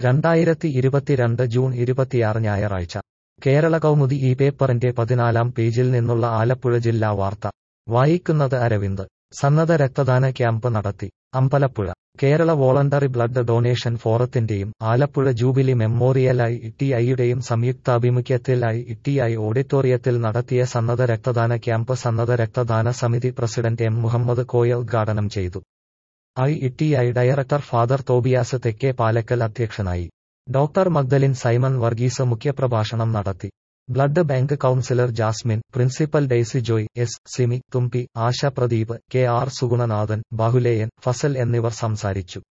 രണ്ടായിരത്തി ഇരുപത്തിരണ്ട് ജൂൺ ഇരുപത്തിയാറ് ഞായറാഴ്ച കേരള കൗമുദി ഈ പേപ്പറിന്റെ പതിനാലാം പേജിൽ നിന്നുള്ള ആലപ്പുഴ ജില്ലാ വാർത്ത വായിക്കുന്നത് അരവിന്ദ് സന്നദ്ധ രക്തദാന ക്യാമ്പ് നടത്തി Ambalappuzha Kerala voluntary blood donation ഫോറത്തിന്റെയും ആലപ്പുഴ ജൂബിലി മെമ്മോറിയലായി ഇട്ടിഐയുടെയും സംയുക്താഭിമുഖ്യത്തിലായി ഇട്ടിഐ ഓഡിറ്റോറിയത്തിൽ നടത്തിയ സന്നദ്ധ രക്തദാന ക്യാമ്പ് സന്നദ്ധ രക്തദാന സമിതി പ്രസിഡന്റ് എം മുഹമ്മദ് കോയ ഉദ്ഘാടനം ചെയ്തു I ITI director father Tobias Thekkepalakkal അധ്യക്ഷനായി ഡോക്ടർ മഗ്ദലിൻ സൈമൺ വർഗീസ് മുഖ്യപ്രഭാഷണം നടത്തി blood bank councillor Jasmine principal Daisy Joy S Simi Thumbi Asha Pradeep K R Sugunanathan Bahuleyan Fasal എന്നിവർ സംസാരിച്ചു